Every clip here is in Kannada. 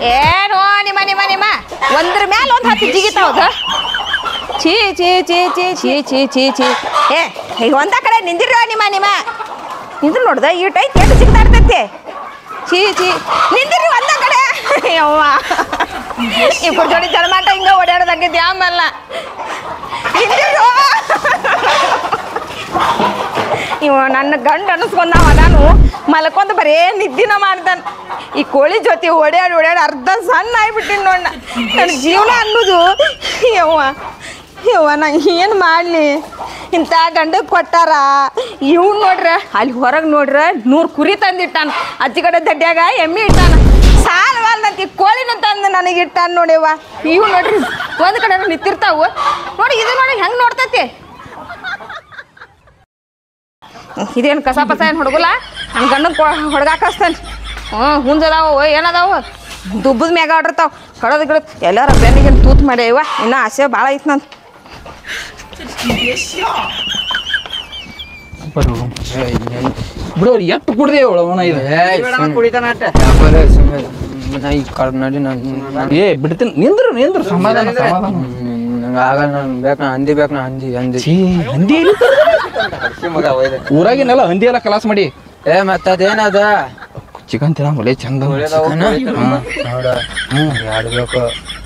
ಏನೋ ನಿಮ್ಮ ನಿಮ್ಮ ನಿಮ್ಮ ಒಂದ್ರ ಮ್ಯಾಲ ಒಂದ್ ಹತ್ತು ಜಿಗಿತಾವದ ಛೀ ಛೀ ಛೀ ಛೀ ಛೀ ಛೀ ಛೀ ಛೀ ಏ ಈಗ ಒಂದ ಕಡೆ ನಿಂದಿರೋ ನಿಮ್ಮ ನಿಮ್ಮ ನಿಂದ್ರು ನೋಡ್ದ ಈ ಟೈಟ್ ಎಷ್ಟು ಜಿಗಿದಾಡ್ತೈತಿ ಛೀ ಛೀ ನಿಂದಿರಿ ಒಂದ ಕಡೆ ಯವ್ವ ಇಬ್ಬರು ಜೋಡಿ ಜಲಮಾಟ ಹಿಂಗ ಓಡಾಡೋದಾಗೈತಿ ಆಮೇಲೆ ನಿಂದಿರು ಇವ ನನ್ನ ಗಂಡ ಅನಿಸ್ಕೊಂಡವ ನಾನು ಮಲ್ಕೊಂತ ಬರೇ ನಿದ್ದಿನ ಮಾಡ್ತಾನ ಈ ಕೋಳಿ ಜೊತೆ ಓಡ್ಯಾಡಿ ಓಡ್ಯಾಡಿ ಅರ್ಧ ಸಣ್ಣ ಆಗ್ಬಿಟ್ಟಿನಿ ನೋಡ ನನ್ನ ಜೀವನ ಅನ್ನೋದು ಯವ್ವ ಯವ್ವ ನಾ ಏನು ಮಾಡಲಿ ಇಂಥ ಗಂಡಕ್ಕೆ ಕೊಟ್ಟಾರ ಇವ್ ನೋಡ್ರ ಅಲ್ಲಿ ಹೊರಗೆ ನೋಡ್ರ ನೂರು ಕುರಿ ತಂದಿಟ್ಟಾನ ಅಜ್ಜಿ ಕಡೆ ದಡ್ಡ್ಯಾಗ ಎಮ್ಮೆ ಇಟ್ಟಾನ ಸಾಲವಲ್ದಂತ ಈ ಕೋಳಿನ ತಂದು ನನಗೆ ಇಟ್ಟಾನ ನೋಡಿವ ಇವ್ ನೋಡ್ರಿ ಒಂದು ಕಡೆ ನಿಂತಿರ್ತಾವು ನೋಡಿ ಇದು ನೋಡಿ ಹೆಂಗೆ ನೋಡ್ತೈತಿ ಇದೇನು ಕಸ ಪಸ ಏನು ಹುಡುಗಲ್ಲ ನನ್ನ ಗಂಡನ ಹೊಡ್ಗಾಕ ಹಚ್ತಾನೆ ಹ್ಞೂ ಹುಂಜದಾವ ಏನದಾವ ದುಬ್ಬದ ಮ್ಯಾಗ ಆಡಿರ್ತಾವ ಕಡೋದು ಗಿಡದ್ ಎಲ್ಲಾರ ಬೆನ್ನಿಗೆ ತೂತ್ ಮಾಡ್ಯಾವ ಇನ್ನೂ ಆಸೆ ಭಾಳ ಐತೆ ನಾನು ಬಿಡು ಎಷ್ಟು ಕುಡ್ದೆ ಒಳವನ ಇದು ಈ ಕಡ್ ನಡಿ ನಾನು ಏ ಬಿಡ್ತೀನಿ ನಿಂದ್ರು ನಿಂದ್ರು ಸಮಾಧಾನ ಸಮಾಧಾನ ನಂಗೆ ಆಗಲ್ಲ ನಾನು ಬೇಕು ನಾ ಹಂದಿ ಬೇಕು ನಾ ಹಂದಿ ಹಂದಿ ಛೀ ಹಂದಿ ಎಲ್ಲಿ ತಂದೆ? ಊರಾಗಿನೆಲ್ಲ ಹಂದಿ ಎಲ್ಲ ಕಲಾಸ್ ಮಾಡಿ ಏ ಮತ್ತ ಅದೇನದ ಚಿಕನ್ ತಿನ್ನ ಒಳ್ಳೆ ಚಂದ ನೋಡ ಆಡ್ಬೇಕು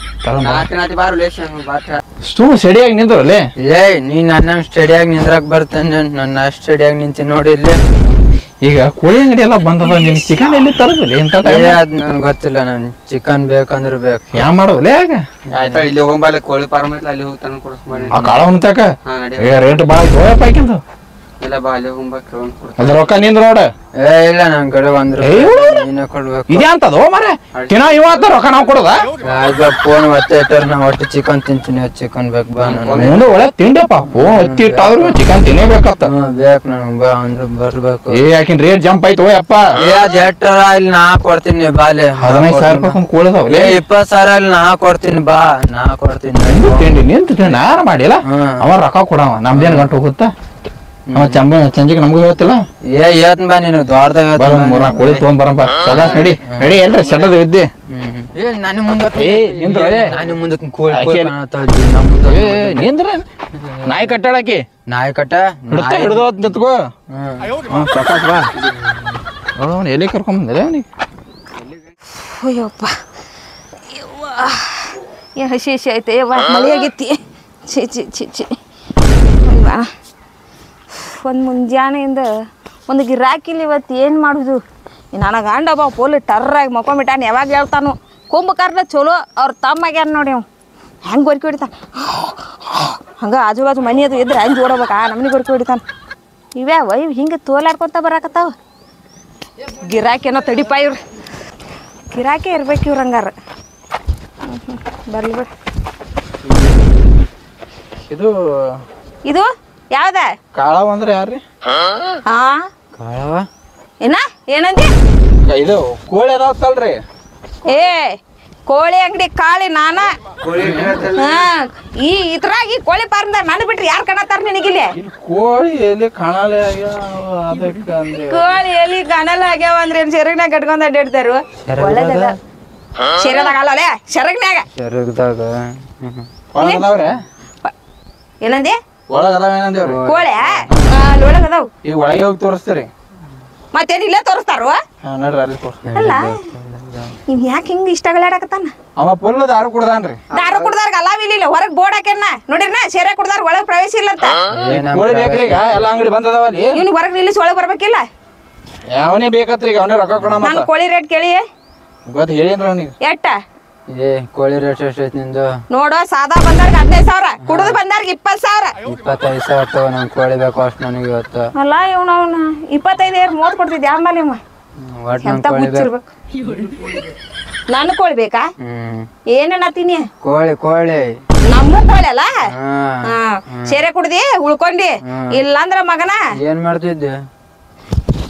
ಸುಮ್ಮ ಸಡಿಯಾಗಿ ನಿಂದ್ರಲ್ಲೇ ಏ ನೀ ನನ್ನ ಸ್ಟಡಿಯಾಗಿ ನಿಂದ್ರಕ್ ಬರ್ತೇನೆ ನನ್ನ ಸ್ಟಡಿಯಾಗಿ ನಿಂತಿ ನೋಡಿ ಇಲ್ಲಿ ಈಗ ಕೋಳಿ ಅಂಗಡಿ ಎಲ್ಲ ಬಂದದ ನಿನ್ ಚಿಕನ್ ಎಲ್ಲಿ ತರದಲ್ಲಿ ಎಂತ ಏ ಅದ್ ನನ್ಗೆ ಗೊತ್ತಿಲ್ಲ ನನ್ ಚಿಕನ್ ಬೇಕಂದ್ರೆ ಬೇಕು ಯಾ ಮಾಡೋದಲ್ಲೇ ಆಗ ಆಯ್ತಾ ಇಲ್ಲಿ ಹೋಗ್ಬಾಲೆ ಕೋಳಿ ಫಾರ್ಮ್ ಐತ್ಲ ಅಲ್ಲಿ ಹೋಗಿ ತಂದು ಕೊಡಿಸ್ ಮಾಡಿ ಆ ಕಾಳ ಉಣ್ತಾಕ ಹಾ ನಡಿ ಏ ರೇಟ್ ಭಾಳ ಐತೋಯಪ್ಪ ಆಕಿಂದು ಇಲ್ಲ ಬಾ ಅಲ್ಲಿ ಹೋಗ್ಬಾ ಕೇಳೋನ್ ಕೊಡ್ತೀನಿ ಅದ್ರ ರೊಕ್ಕ ನಿಂದ್ರ ನೋಡ ಏ ಇಲ್ಲ ನನ್ ಕಡೆ ಒಂದ್ ಏ, ಇವ್ರು? ನೀನೇ ಕೊಡ್ಬೇಕು ಇದೇ ಅಂತದೋ ಮರೆ ತಿನ್ನ ಇವತ್ತ ರೊಕ್ಕ ನಾವು ಕೊಡೋದ ಆಯ್ತು ಫೋನ್ ಮತ್ತೆ ಇಟ್ಟರೆ ನಾ ಒಟ್ಟು ಚಿಕನ್ ತಿಂತೀನಿ ಚಿಕನ್ ಬೇಕು ಬಾ ನಾನು ಮುಂದೆ ಒಳ್ಳೆ ತಿಂಡಿಯಪ್ಪ ಓ ಹತ್ತಿ ಇಟ್ಟಾದ್ರು ಚಿಕನ್ ತಿನ್ನೇಬೇಕತ್ತ ಹ್ಮ್ ಬೇಕು ನನಗೆ ಬಾ ಅಂದ್ರೆ ಬರ್ಬೇಕು ಏ ಆಕಿನ್ ರೇಟ್ ಜಂಪ್ ಆಯ್ತು ಯಪ್ಪ ಏ ಅದ್ ಎಟ್ಟರ ಇಲ್ಲಿ ನಾ ಕೊಡ್ತೀನಿ ಬಾಲೆ ಹದಿನೈದು ಸಾವಿರ ರೂಪಾಯಿ ಒಂದು ಕೋಳಿದಾವ ಏ ಇಪ್ಪತ್ ಸಾವಿರ ಇಲ್ಲಿ ನಾ ಕೊಡ್ತೀನಿ ಬಾ ನಾ ಕೊಡ್ತೀನಿ ತಿಂಡಿ ನಿಂತು ತಿಂಡಿ ಯಾರು ಮಾಡಿಲ್ಲ ಹ್ಮ್. ಅವ ರೊಕ್ಕ ಕೊಡವ ನಮ್ದೇನ್ ಗಂಟು ಹೋಗುತ್ತಾ ಅವ ಚಂಬ ಸಂಜೆಗೆ ನಮಗೂ ಹೇಳ್ತಿಲ್ಲ ಏ ಹೇಳ್ತೀನಿ ಬಾ ನೀನು ದ್ವಾರದಾಗ ಬರ ಮೂರ ಕೋಳಿ ತಗೊಂಡ್ ಬರಪ್ಪ ಸದಾ ನಡಿ ನಡಿ ಎಲ್ರಿ ಸೆಡದ ಇದ್ದಿ ಏ ನಾನು ಮುಂದೆ ಏ, ನಿಂದ್ರು, ಏ. ನಾನು ಮುಂದೆ ಕೋಳಿ ಆಕೆ ಕೋಳಿ ಎಲ್ಲಿ? ಕಾಣತ್ತಾವ್ ಇಲ್ಲಿ, ನಮ್ ಮುಂದೆ. ಏ ನಿಂದ್ರ ನಾಯಿ ಕಟ್ಟಾಡಕಿ ನಾಯಿ ಕಟ್ಟ ಹಿಡ್ತಾ ಹಿಡ್ದು ನಿಂತ್ಕೋ ಹ್ಮ್. ಹ್ಮ್ ಪ್ರಕಾಶ್ ಬಾ ಅವ್ನು ಎಲ್ಲಿ ಕರ್ಕೊಂಬಂದಿಲ್ಲ ಅವನಿಗೆ ಅಯ್ಯಪ್ಪ ಯವ್ವ ಏ ಹಸಿ ಹಸಿ ಐತೆ ಯವ್ವ ಮಳೆ ಆಗೈತಿ ಛಿ ಛಿ ಛಿ ಛಿ ಒಂದು ಮುಂಜಾನೆಯಿಂದ ಒಂದು ಗಿರಾಕಿಲಿ ಇವತ್ತು ಏನು ಮಾಡುದು ನನ್ನ ಗಂಡ ಬಾ ಪೋಲಿ ಟರ್ರಾಗಿ ಮಕ್ಕೊಂಬಿಟ್ಟಾನ ಯಾವಾಗ ಹೇಳ್ತಾನು ಕುಂಭಕರ್ಣ ಚಲೋ ಅವ್ರ ತಮ್ಮಾಗ್ಯಾನ ನೋಡಿ ಅವ್ ಹೆಂಗೆ ಗೊರ್ಕಿ ಹೊಡಿತಾನ ಹಂಗೆ ಆಜು ಬಾಜು ಮನೆ ಅದು ಇದ್ರೆ ಹಂಗೆ ಓಡಬೇಕು ಆ ನಮ್ಮನೆ ಗೊರ್ಕಿ ಹೊಡಿತಾನ ಇವ್ಯಾವ ಇವು ಹಿಂಗೆ ತೋಲಾಡ್ಕೊತ ಬರಾಕತ್ತಾವ ಗಿರಾಕಿನೋ ತಡಿಪ ಇವ್ರು ಗಿರಾಕಿ ಇರ್ಬೇಕು ಇವ್ರು ಹಂಗಾರ ಬರ್ಲಿ ಬಿಡು ಇದು ಇದು ಯಾವ್ದ ಕಾಳವ ಅಂದ್ರೆ ಯಾರ್ರಿ ಹಾ ಕಾಳವ ಏನ ಏನಂದಿ ಇದು ಕೋಳಿ ಅದಾವತ್ತಲ್ರಿ ಏ ಕೋಳಿ ಅಂಗಡಿ ಕಾಳಿ ನಾನ ಹಾ ಈ ಇದ್ರಾಗ ಈ ಕೋಳಿ ಫಾರ್ಮ್ದಾಗ ನಾನು ಬಿಟ್ರಿ ಯಾರು ಕಾಣತ್ತಾರ ನಿನಗಿಲ್ಲಿ ಇಲ್ಲಿ ಕೋಳಿ ಎಲ್ಲಿ ಕಾಣಲ್ಲ ಅದಕ್ಕೆ ಅಂದ್ರೆ ಕೋಳಿ ಎಲ್ಲಿ ಕಾಣಲ್ಲ ಆಗ್ಯಾವ ಅಂದ್ರೆ ಏನ್ ಸೆರಗ್ನಾಗ ಕಟ್ಕೊಂಡ್ ಅಡ್ಡಾಡ್ತಾರು ಒಳ್ಳೇದಲ್ಲ ಸೆರಗ್ನಾಗ ಅಲ್ಲೇ ಸೆರಗ್ನಾಗ ಸೆರಗ್ದಾಗ ಒಳಗದಾವ್ರೆ ಏನಂದಿ ಒಳಗ ಅದಾವ ಏನಂದೇವ್ರಿ ಕೋಳಿ ಅಲ್ಲಿ ಒಳಗ್ ಅದಾವ್ ಈಗ ಒಳಗೆ ಹೋಗಿ ತೋರಿಸ್ತೀರಿ ಮತ್ತೇನ್ ಇಲ್ಲೇ ತೋರಿಸ್ತಾರೋ ಹಾ ನಡ್ರಿ ಅಲ್ಲಿ ತೋರ್ಸ್ ಅಲ್ಲ ಇವ್ ಯಾಕೆ ಹಿಂಗ ಇಷ್ಟಗಳಾಡಕತ್ತಾನ ಅವ ಫುಲ್ ದಾರು ಕುಡ್ದಾನ್ರಿ ದಾರು ಕುಡ್ದಾರ್ಗ ಅಲಾವಿಲ್ಲ ಹೊರಗ್ ಬೋರ್ಡ್ ಹಾಕ್ಯಾನ ನೋಡಿರ್ನ ಸೇರೆ ಕುಡ್ದಾರ ಒಳಗ್ ಪ್ರವೇಶ ಇಲ್ಲ ಅಂತ ಕೋಳಿ ಬೇಕ್ರಿ ಈಗ ಎಲ್ಲ ಅಂಗಡಿ ಬಂದದಾವ ಅಲ್ಲಿ ಇವ್ನಿಗೆ ಹೊರಗ್ ನಿಲ್ಲಿಸಿ ಒಳಗ್ ಬರ್ಬೇಕಿಲ್ಲ ಯಾವನೇ ಬೇಕತ್ರಿ ಈಗ ಅವನೇ ರೊಕ್ಕ ಕೊಡ ನಾನು ಮತ್ತ ಕೋಳಿ ರೇಟ್ ಕೇಳಿ ಗೊತ್ತ ಹೇಳಿನ್ರಿ ಅವನಿಗೆ ಎಟ್ಟ ಏ ಕೋಳಿ ರೇಟ್ ಎಷ್ಟೈತಿ ನಿಂದು ನೋಡು ಸಾದಾ ಬಂದಾರ್ಗ ಹದಿನೈದು ಸಾವಿರ ಕುಡಿದು ಬಂದಾರ್ಗ ಇಪ್ಪತ್ತು ಸಾವಿರ ಇಪ್ಪತ್ತೈದು ಸಾವಿರ ತಗೋ ನಂಗೆ ಕೋಳಿ ಬೇಕು ಅಷ್ಟು ನನಗೆ ಇವತ್ತು ಅಲ್ಲ ಇವ್ನ ಅವ್ನ ಇಪ್ಪತ್ತೈದು ಏರ್ ಮೂವತ್ತು ಕೊಡ್ತಿದ್ದೆ ಆಮೇಲೆ ಇವ ಒಟ್ಟು ಎಂತ ನಂಗೆ ಕೋಳಿ ಬೇಕು ಹುಚ್ಚಿರ್ಬೇಕು ನಾನು ಕೋಳಿ ಬೇಕಾ ಹ್ಮ್ ಏನೇನತ್ತೀನಿ ಕೋಳಿ ಕೋಳಿ ನಮ್ಮ ಕೋಳಿ ಅಲ್ಲ ಹಾ ಹಾ ಸೇರೆ ಕುಡ್ದಿ ಉಳ್ಕೊಂಡಿ ಇಲ್ಲಾಂದ್ರ ಮಗನ ಏನ್ ಮಾಡ್ತಿದ್ದೆ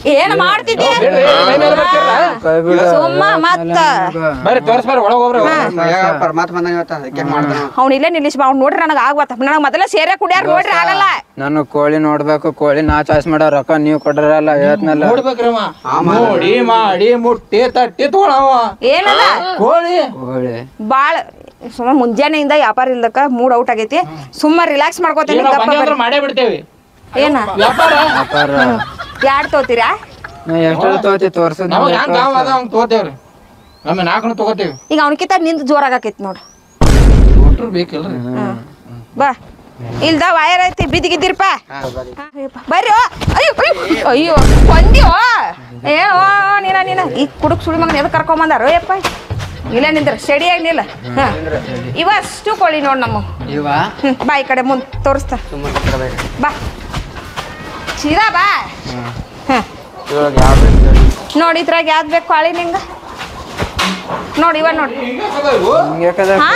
ಏನ್ ಮಾಡ್ತಿದ್ದೆ ಕೈ ಬಿಡು ಸುಮ್ಮ ಮತ್ತ ಬರ್ರಿ ತೋರ್ಸ್ ಬರ್ರಿ ಒಳಗ್ ಹೋಗ್ರಿ ಮನ್ಯಾಗ ಪರಮಾತ್ಮ ಬಂದಂಗ ಇವತ್ತ ಅದಕ್ಕೆ ಮಾಡ್ತಾನ ಅವ್ನ ಇಲ್ಲೇ ನಿಲ್ಲಿಸ್ ಬಾ ಅವ್ನ್ ನೋಡ್ರಿ ನನಗೆ ಆಗ್ಬತ್ತ ನನಗೆ ಮೊದಲ ಸೇರೆ ಕುಡಿಯಾರ ನೋಡ್ರಿ ಆಗಲ್ಲ ನಾನು ಕೋಳಿ ನೋಡ್ಬೇಕು ಕೋಳಿ ನಾ ಚಾಯ್ಸ್ ಮಾಡೋ ರೊಕ್ಕ ನೀವು ಕೊಡ್ರಲ್ಲ ಹೇಳ್ತನಲ್ಲ ನೋಡ್ಬೇಕ್ರಿ ಅವ ನೋಡಿ ಮಾಡಿ ಮುಟ್ಟಿ ತಟ್ಟಿ ತಗೊಳವ ಏನಲ್ಲ ಕೋಳಿ ಕೋಳಿ ಬಾಳ ಸುಮ್ಮ ಮುಂಜಾನೆಯಿಂದ ವ್ಯಾಪಾರ ಇಲ್ದಕ್ಕ ಮೂಡ್ ಔಟ್ ಆಗೈತಿ ಸುಮ್ಮ ರಿಲ್ಯಾಕ್ಸ್ ಮಾಡ್ಕೋತೇನೆ ಈಗ ಬಂದೆ ಅಂದ್ರೆ ಮಾಡೇ ಬಿಡ್ತೇವಿ ಏನ ವ್ಯಾಪಾರ ವ್ಯಾಪಾರ ಯಾಡ್ ತಗೋತೀರಾ ನಾ ಎಷ್ಟು ತೋತಿ ತೋರ್ಸದ್ ನಮಗ್ ಹೆಂಗ್ ಗಾವ್ ಅದ ಹಂಗ್ ತಗೋತೇವ್ರಿ ನಮ್ಮ ನಾಲ್ಕನು ತಗೋತೇವಿ ಈಗ ಅವನಕಿತ ನಿಂದ ಜೋರಾಗೈತಿ ನೋಡು ಕೊಟ್ರು ಬೇಕಿಲ್ರಿ ಬಾ ಇಲ್ದ ವಯರ್ ಐತಿ ಬಿದ್ದಿಗಿದ್ದಿರಪ್ಪ ಬರ್ರಿ ಓ. ಅಯ್ಯೋ ಅಯ್ಯೋ, ಅಯ್ಯೋ ಕೊಂದಿಯೋ ಏನೋ ನೀನ ನೀನ ಈ ಕುಡುಕ್ ಸುಳಿ ಮಗನ ಎದಕ್ಕೆ ಕರ್ಕೊಂಬಂದಾರೋ ಯಪ್ಪ ಇಲ್ಲ ನಿಂದ್ರ ಸೆಡಿಯಾಗಿ ನಿಲ್ಲ ಹಾ ಇವ ಅಷ್ಟು ಕೋಳಿ ನೋಡ್ ನಮ್ಮ ಇವ ಹ್ಮ್ ಬಾ ಈ ಕಡೆ ಮುಂದೆ ತೋರಿಸ್ತಾ ಬಾ ಸೀದಾ ಬಾ ಹ್ಮ್ ಇವಾಗ ಯಾವ ನೋಡಿ ಇದ್ರಾಗ ಯಾವ್ದು ಬೇಕು ಕೋಳಿ ನಿಂಗ ನೋಡಿ ಇವ ನೋಡಿ ಹಿಂಗ್ಯಾಕದ ಹಾ?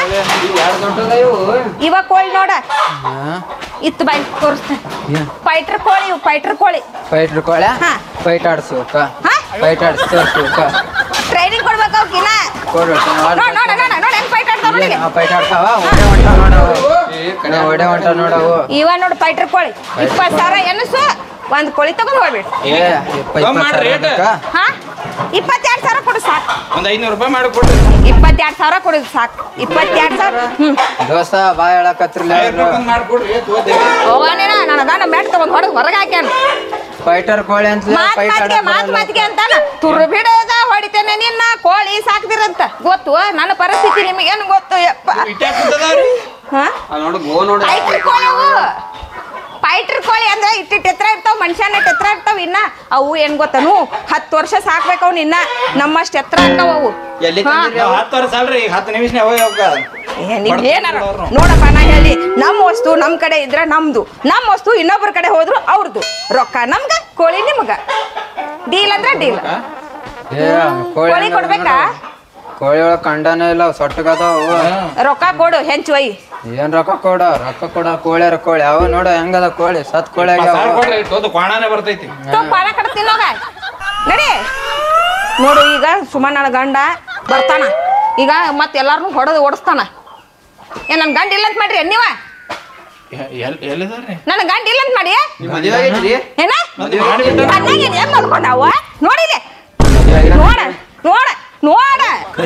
ಇವ ಕೋಳಿ ನೋಡ ಇತ್ತು ಬಾಯ್ ತೋರಿಸ್ತಾ ಫೈಟ್ರ್ ಕೋಳಿ ಇವು ಫೈಟ್ರ್ ಕೋಳಿ ಫೈಟ್ ಕೋಳ ಹಾ. ಫೈಟ್ ಆಡ್ಸೋಕ ಹಾ ಫೈಟ್ ಆಡ್ಸೋಕ ಟ್ರೈನಿಂಗ್ ಕೊಡ್ಬೇಕು ಅವಕಿನ ಕೊಡ್ಬೇಕು ನೋಡ್ ನೋಡ ನೋಡ ನೋಡ ಹೆಂಗ್ ಫೈಟ್ ಆಡ್ತಾವ ನೋಡಿ ಫೈಟ್ ಆಡ್ತಾವ ಒಡೆ ಹೊಂಟ ನೋಡವು ನಾ ಒಡೆ ಹೊಂಟ ನೋಡವು ಇವ ನೋಡು ಫೈಟ್ರ್ ಕೋಳಿ ಇಪ್ಪತ್ತು ಸಾವಿರ ಎನಸು ಒಂದ್ ಕೋಳಿ ತಗೊಂಡ್ ಹೋಗ್ಬಿಡು ಏ ಇಪ್ಪ ಕಮ್ ಮಾಡ್ರಿ ಇಪ್ಪತ್ತು ರೇಟ್. ಸಾವಿರಕ್ಕ? ಹಾ ಇಪ್ಪತ್ತೆರಡು ಸಾವಿರ ಕೊಡು ಸಾಕು ಒಂದ್ ಐನೂರು ರೂಪಾಯಿ ಮಾಡಿ ಕೊಡ್ರಿ ಇಪ್ಪತ್ತೆರಡು ಸಾವಿರ ಕೊಡು ಸಾಕು ಇಪ್ಪತ್ತೆರಡು ಸಾವಿರ ಹ್ಮ್ ದೋಸ್ತ ಬಾ ಹೇಳಕತ್ರಲ್ಲ ಮಾಡ್ಕೊಡ್ರಿ ತಗೋತೇವಿ ಹೋಗಾನೇನ ನನ್ನ ಗಂಡ ಮ್ಯಾಟ್ ತಗೊಂಡ್ ಹೊಡೆದು ಹೊರಗೆ ಹಾಕ್ಯಾನ ಫೈಟರ್ ಕೋಳಿ ಅಂತ ಮಾತ್ ಫೈಟ್ ಮಾತಿಗೆ ಮಾತ್ ಮಾತಿಗೆ ಅಂತಾನ ತುರು ಬಿಡೋದ ಹೊಡಿತೇನೆ ನಿನ್ನ ಕೋಳಿ ಸಾಕ್ದಿರಂತ ಗೊತ್ತು ನನ್ನ ಪರಿಸ್ಥಿತಿ ನಿಮಗೇನು ಗೊತ್ತು ಯಪ್ಪ ಇಟ್ಯಾಕ್ ಕುಂತದಾವ್ರಿ ಹಾ ಅಲ್ಲಿ ನೋಡು ಗೋ ನೋಡು ಪೈಟ್ರ್ ಕೋಳಿ ಅವು ಪೈಟ್ರ್ ಕೋಳಿ ಅಂದ್ರೆ ಇಟ್ಟಿಟ್ಟು ಎತ್ತರ ಇರ್ತಾವ ಮನುಷ್ಯನ ಎತ್ತರ ಇರ್ತಾವ ಇನ್ನ ಅವು ಏನ್ ಗೊತ್ತನು ಹತ್ತು ವರ್ಷ ಸಾಕ್ಬೇಕು ಅವ್ನ ಇನ್ನ ನಮ್ಮಷ್ಟು ಎತ್ತರ ಆಗ್ತಾವ ಅವು ಎಲ್ಲಿ ಹಾ. ನಾವ್ ಹತ್ತು ವರ್ಷ ಅಲ್ರಿ ಈಗ ಹತ್ತು ನಿಮಿಷ ಹೋಗಿ ಏ, ನಿಮ್ಗ್ ಏನಾರ ನೋಡಪ್ಪ ನಾ ಹೇಳಿ ನಮ್ಮ ವಸ್ತು ನಮ್ ಕಡೆ ಇದ್ರೆ ನಮ್ದು ನಮ್ಮ ವಸ್ತು ಇನ್ನೊಬ್ರ ಕಡೆ ಹೋದ್ರು ಅವ್ರದ್ದು ರೊಕ್ಕ ನಮ್ಗ ಕೋಳಿ ನಿಮ್ಗ ಡೀಲ್ ಅಂದ್ರೆ ಡೀಲ್ ಏ ಕೋಳಿ ಕೋಳಿ ಕೊಡ್ಬೇಕಾ ಕೋಳಿ ಒಳಗ್ ಕಂಡನೇ ಇಲ್ಲ ಸೊಟ್ಟಗದಾವು ರೊಕ್ಕ ಕೊಡು ಹೆಂಚು ಒಯ್ ಏನ್ ರೊಕ್ಕ ಕೊಡ ರೊಕ್ಕ ಕೊಡ ಕೋಳ್ಯಾರ ಕೋಳಿ ಅವ ನೋಡ ಹೆಂಗದ ಕೋಳಿ ಸತ್ ಕೋಳಿ ಆಗ್ಯಾವ ಕೊಡ್ರಿ ತೋದು ಕ್ವಾಣಾನೇ ಬರ್ತೈತಿ ಪಾಲ ಕಡ ತಿನ್ನೋಗ ನಡಿ ನೋಡು ಈಗ ಸುಮ್ಮ ನನ್ನ ಗಂಡ ಬರ್ತಾನ ಈಗ ಮತ್ತೆ ಎಲ್ಲಾರನು ಹೊಡೆದು ಓಡಿಸ್ತಾನ ಏ ನನ್ನ ಗಂಡ ಇಲ್ಲ ಅಂತ ಮಾಡ್ರಿ ನೀವ ಎಲ್ಲಿದಾರ್ರಿ ನನ್ನ ಗಂಡ ಇಲ್ಲ ಅಂತ ಮಾಡಿ ನಿಮ್ ಮದುವೆ ಆಗೈತ್ರಿ ಏನ ಮದ್ವೆ ಮಾಡಿಬಿಟ್ಟಾರ. ಕಣ್ಣಾಗ ಏನ್ ನೋಡ್ಕೊಂಡಾವ ನೋಡಿಲೆ ನೋಡ ನೋಡ ನೋಡ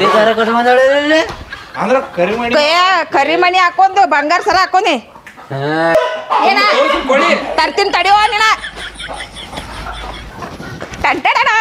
ಅಂದ್ರ ಕರಿ ಮಾಡಿ ಏ, ಕರಿ ಮಣಿ ಹಾಕೊಂಡು ಬಂಗಾರ ಸರ ಹಾಕೊಂಡಿ ಏನ ತೋರ್ಸು ಕೋಳಿ ತರ್ತೀನಿ ತಡಿಯೋ ನೀನ ಟಂಟಡಡ.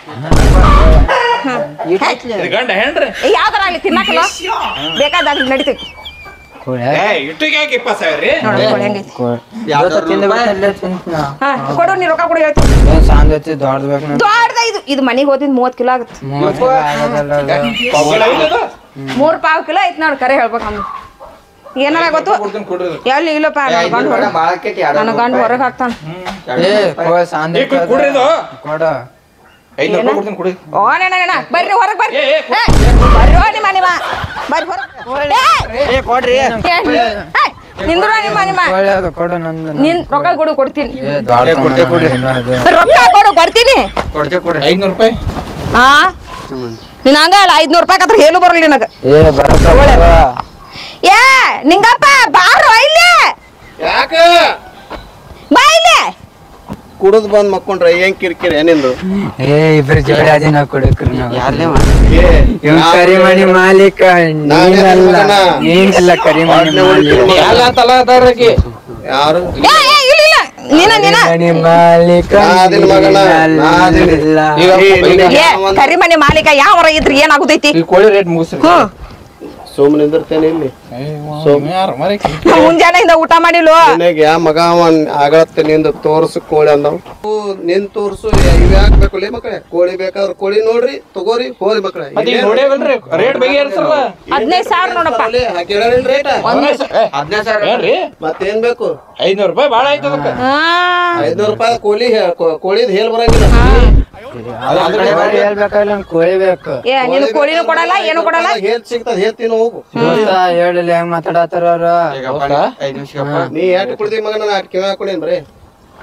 ಇದು ಗಂಡ ಹೆಣ್ರಿ ಏ, ಯಾವ್ದಾರ ಅಲ್ಲಿ ತಿನ್ನಕಲ್ಲ ಬೇಕಾದಾಗ ನಡಿತೈತಿ ಏ ಇಟ್ಟಿಗೆ ಯಾಕೆ ಇಪ್ಪತ್ತು ಸಾವಿರ ರೀ ನೋಡು ಕೋಳಿ ಹೆಂಗೈತಿ ಯಾವ್ದು ತಿಂದ ತಿಂತ ಹಾ ಕೊಡು ನೀ ರೊಕ್ಕ ಕೊಡು ಹೇಳ್ತೀನಿ ಏನ್ ಸಾಂದ್ ಐತಿ ದೊಡ್ಡಬೇಕು ದೊಡ್ಡದ ಇದು ಇದು ಮನೆಗೆ ಹೋದಿದ್ ಮೂವತ್ತು ಕಿಲೋ ಆಗುತ್ತೆ ಮೂವತ್ತು ಆಗದಲ್ಲ ಅದು. ಪೌಗಳ ಇಲ್ಲದ? ಮೂರ್ ಪಾವ್ ಕಿಲೋ ಐತಿ ನೋಡು ಕರೆ ಹೇಳ್ಬೇಕಮ್ಮ ಏನಾರ ಗೊತ್ತು ಕೊಡ್ತೀನಿ ಕೊಡ್ರಿ ಇದು. ಎಲ್ಲಿ ಇಲ್ಲಪ್ಪ ನನ್ನ ಗಂಡ ಹೊರಗೆ ಬಾಳ ಆಕೈತಿ ನನ್ನ ಗಂಡ ಹೊರಗೆ ಹಾಕ್ತಾನ ಏ ಕೋಳಿ ಸಾಂದ್ ಏ, ಐತಿ ಕೊಡ್ರಿ ಇದು. ಕೊಡ ಐನೂರು ರೂಪಾಯಿ ಕೊಡ್ತೀನಿ ಕೊಡಿ ಓ ನೆನ ನೆನ ಬರ್ರಿ ಹೊರಗೆ ಬರ್ರಿ ಏ, ಏ, ಏ, ಬರ್ರಿ ಹೋ ನಿಮ್ಮ ನಿಮ್ಮ ಬರ್ರಿ ಹೊರಗೆ ಏ ಕೊಡ್ರಿ ನಿಂದ್ರು ನಿಮ್ಮ ನಿಮ್ಮ ಕೋಳಿ ಅದು ಕೊಡು ನಂದು ನಿನ್ ರೊಕ್ಕ ಕೊಡು ಕೊಡ್ತೀನಿ ಏ ದೊಡ್ಡ ಕೊಟ್ಟೆ ಕೊಡಿ. ರೊಕ್ಕ ಕೊಡು ಕೊಡ್ತೀನಿ ಕೊಡ್ತೇವೆ ಕೊಡ್ರಿ ಐನೂರು ರೂಪಾಯಿ ಹಾ ನಿನ್ನ ಹಂಗ ಅಲ್ಲ ಐದ್ನೂರು ರೂಪಾಯಿ ಕತ್ರ ಹೇಳು ಬರಲಿ ನಿನಗ ಏ ಬರತ್ತ ಏ ನಿಂಗಪ್ಪ ಬಾರೋ ಇಲ್ಲಿ ಯಾಕ ಬಾ ಇಲ್ಲಿ ಕುಡಿದ್ ಬಂದ್ ಮಕ್ಕೊಂಡ್ರೆ ಏನ್ ಕಿರಿಕಿರಿ ಏನಿಂದು ಏ ಇಬ್ರು ಜೋಡಿ ಅದಿನ ಕೊಡಕ್ರಿ ನಾವು ಯಾರ್ಲೇ ಇವ್ ಕರಿಮಣಿ ಮಾಲೀಕ ನೀನಲ್ಲ ನೀನಲ್ಲ ಕರಿಮಣಿ ಮಾಲೀಕ ಎಲ್ಲ ತಲ ಅದಾರಕಿ ಯಾರು ಏ ಏ ಇಲ್ಲ ಇಲ್ಲ ನೀನ ನೀನ ಕರಿಮಣಿ ಮಾಲೀಕ ನಾದಿನ ಮಗನ, ನಾದಿನ. ನೀನಲ್ಲ. ಈಗ ಈಗ ಏ ಕರಿಮನೆ ಮಾಲೀಕ ಯಾವ ಇದ್ರಿ ಏನಾಗುದೈತಿ ಈ ಕೋಳಿ ರೇಟ್ ಮುಗಿಸ್ರಿ ಹ್ಮ್ ಸುಮ್ಮನೆ ನಿಂದಿರ್ತೇನೆ ಇಲ್ಲಿ ಯಾರು ಮರಿ ಮುಂಜಾನೆಯಿಂದ ಊಟ ಮಾಡಿಲ್ವ ನಿನಗೆ ಯಾ ಮಗ ಅವನ್ ಆಗತ್ತೆ ನಿಂದ ತೋರ್ಸು ಕೋಳಿ ಅಂದವ್ ನಿನ್ ತೋರ್ಸು ಇವ್ ಹಾಕ್ಬೇಕು ಲೇ ಮಕ್ಕಳೇ ಕೋಳಿ ಬೇಕಾದ್ರೆ ಕೋಳಿ ನೋಡ್ರಿ ತಗೋರಿ ಹೋರಿ ಮಕ್ಕಳೇ ಮತ್ತೆ ಈಗ ನೋಡೇವಲ್ರಿ ರೇಟ್ ಬಗ್ಗೆ ಏರ್ಸಲ್ಲ ಹದಿನೈದು ಸಾವಿರ ನೋಡಪ್ಪ ಹಾಕಿ ರೇಟ್ ಹದಿನೈದು ಸಾವಿರ ಏನ್ರಿ ಮತ್ತೇನ್ ಬೇಕು ಐನೂರು ರೂಪಾಯಿ ಭಾಳ ಆಯ್ತು ಅದಕ್ಕೆ ಹಾ ಐದ್ನೂರು ರೂಪಾಯಿ ಕೋಳಿ ಹೇ- ಕೋ- ಕೋಳಿದ್ ಹೇಲ್ ಬರಂಗಿಲ್ಲ ಅದ್ರ ಬಗ್ಗೆ ಹೇಳ್ಬೇಕಾಗಿಲ್ಲ ನಂಗ್ ಕೋಳಿ ಬೇಕು ಏ ನೀನು ಕೋಳಿನೂ ಕೊಡಲ್ಲ ಏನು ಕೊಡಲ್ಲ ಹೇಲ್ ಸಿಗ್ತದ ಹೇಲ್ ತಿನ್ನು ಹೋಗು ದೋಸ್ತ ಹೇಳಿಲ್ಲ ಹೆಂಗ್ ಮಾತಾಡತ್ತಾರ ಅವ್ರ ಈಗಪ್ಪ ಐದು ನಿಮಿಷ ನೀ ಎಟ್ ಕುಡ್ದಿ ಮಗ ನಾನು ಅಟ್ ಕಿವ ಹಾಕೊಂಡೇನ್ ಬರೀ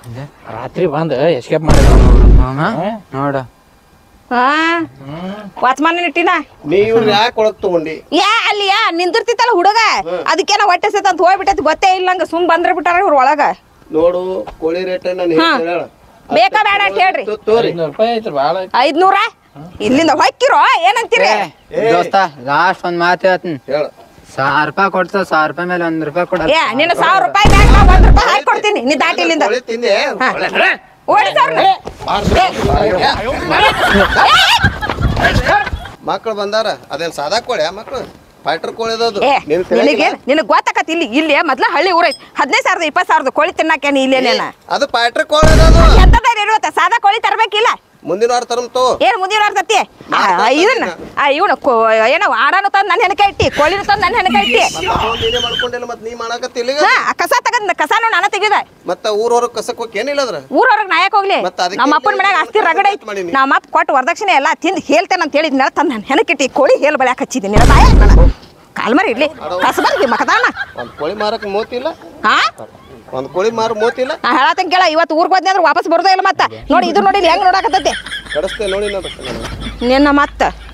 ರಾತ್ರಿ ಬಂದು ಎಸ್ಕೇಪ್ ಮಾಡಿದ ಮಾಮ ನೋಡ ಹಾ ವಾಚ್ಮಾನ್ ಇಟ್ಟಿನ ನೀ ಇವ್ರು ಯಾಕೆ ಒಳಗ್ ತಗೊಂಡಿ ಯಾ ಅಲ್ಲಿ ಯಾ ನಿಂದಿರ್ತಿತ್ತಲ್ಲ ಹುಡುಗ ಅದಕ್ಕೇನ ಹೊಟ್ಟೆ ಸೇತ ಅಂತ ಹೋಗ್ಬಿಟ್ಟೈತಿ ಗೊತ್ತೇ ಇಲ್ಲ ನಂಗೆ ಸುಮ್ ಬಂದ್ರ ಬಿಟ್ಟಾರ ಇವ್ರ ಒಳಗ ನೋಡು ಕೋಳಿ ರೇಟ್ ನಾನು ಹಾ. ಹೇಳ ಬೇಕಾ ಬೇಡ ಅಂತ ಹೇಳ್ರಿ ತೋರಿ ಐದ್ನೂರು ರೂಪಾಯಿ ಐತ್ರಿ ಭಾಳ ಐದ್ನೂರ ಇಲ್ಲಿಂದ ಹೊಕ್ಕಿರೋ ಏನಂತೀರಿ ಏ ದೋಸ್ತ ಲಾಸ್ಟ್ ಒಂದ್ ಮಾತು ಹೇಳ್ತೀನಿ ಹೇಳ ಸಾವಿರ ರೂಪಾಯಿ ಕೊಡ್ತ ಸಾವಿರ ರೂಪಾಯಿ ಮೇಲೆ ಒಂದ್ ರೂಪಾಯಿ ಕೊಡ ಏ ನಿನ್ನ ಸಾವಿರ ರೂಪಾಯಿ ಬ್ಯಾಗ್ ನಾ ಒಂದ್ ರೂಪಾಯಿ ಹಾಕಿ ಕೊಡ್ತೀನಿ ನೀ ದಾಟಿ ಇಲ್ಲಿಂದ ಕೋಳಿ ತಿಂದೆ ಓಡಿ ಸರ್ ಮಕ್ಳು ಬಂದಾರ ಅದೇನ್ ಸಾದಾ ಕೋಳಿ ಮಕ್ಳು ಫೈಟರ್ ಕೋಳಿ ಅದು ಏ ನಿನ್ ನಿನಗೆ ನಿನಗ್ ಗೊತ್ತಾಕತ್ ಇಲ್ಲಿ ಇಲ್ಲಿ ಮೊದ್ಲ ಹಳ್ಳಿ ಊರೈತಿ ಹದಿನೈದು ಸಾವಿರದ ಇಪ್ಪತ್ತು ಸಾವಿರದ ಕೋಳಿ ತಿನ್ನಕೇನಿ ಇಲ್ಲೇನೇನ ಅದು ಫೈಟರ್ ಕೋಳಿ ಅದು ಎಂತದ ಇರುತ್ತ ಸಾದಾ ಕೋಳಿ ತರ್ಬೇಕಿಲ್ಲ ಮುಂದಿನ ವಾರ ತರಮ್ ತೋ ಏನ್ ಮುಂದಿನ ಬರ್ತತಿ ಇದನ್ನ ಇವನು ಏನೋ ಆಡಾನು ತಂದ್ ನನ್ನ ಹೆನಕ ಇಟ್ಟಿ ಕೋಳಿನ ತಂದ್ ನನ್ನ ಹೆನಕ ಇಟ್ಟಿ ನೀನೇ ಮಾಡ್ಕೊಂಡಿಲ್ಲ ಮತ್ ನೀ ಮಾಡಕತ್ತಿಲ್ಲ ಹಾ ಆ ಕಸ ತಗದ್ ಕಸಾನು ನಾನು ತೆಗಿದ ಮತ್ತ ಊರ್ ಹೊರಗ್ ಕಸಕ್ ಹೋಗಿ ಏನಿಲ್ಲ ಅದ್ರ ಊರವ್ರಿಗೆ ನಾಯಕ್ ಹೋಗ್ಲಿ ಮತ್ತ್ ಅದಕ್ಕೆ ನಮ್ಮ ಅಪ್ಪನ ಮನ್ಯಾಗ ಆಸ್ತಿ ರಗಡ ಐತಿ ಮಾಡೀನಿ. ನಮ್ಮ ಅಪ್ಪ ಕೊಟ್ಟು ವರದಕ್ಷಿಣೆ ಎಲ್ಲ ತಿಂದು ಹೇಳ್ತೇನೆ ಅಂತ ಹೇಳಿದ್ನೆಲ್ಲ ತಂದು ನನ್ನ ಹೆನಕಿಟ್ಟಿ ಕೋಳಿ ಹೇಲ್ ಬಳ್ಯಾಕ ಹಚ್ಚಿದ್ದೀನಿ ನಿನ್ನ ತಾಯ ಕಾಲ್ಮರಿ ಇಡ್ಲಿ ಕಸಬರ್ಗಿ ಮಕದಾನ ಒಂದ್ ಕೋಳಿ ಮಾರಕ್ ಮೋತಿಲ್ಲ ಹಾ ಒಂದ್ ಕೋಳಿ ಮಾರ ಮೋತಿಲ್ಲ ನಾ ಹೇಳತ್ತಂಗೆ ಕೇಳ ಇವತ್ತು ಊರ್ಗ್ ಹೋದ್ನಿ ಅಂದ್ರೆ ವಾಪಸ್ ಬರೋದೇ ಇಲ್ಲ ಮತ್ತ ನೋಡಿ ಇದು ನೋಡಿ ಇಲ್ಲಿ ಹೆಂಗ್ ನೋಡಾಕತ್ತೈತಿ ಕಡಿಸ್ತೇ ನೋಡಿ ನೋಡು ನಿನ್ನ ಮತ್ತ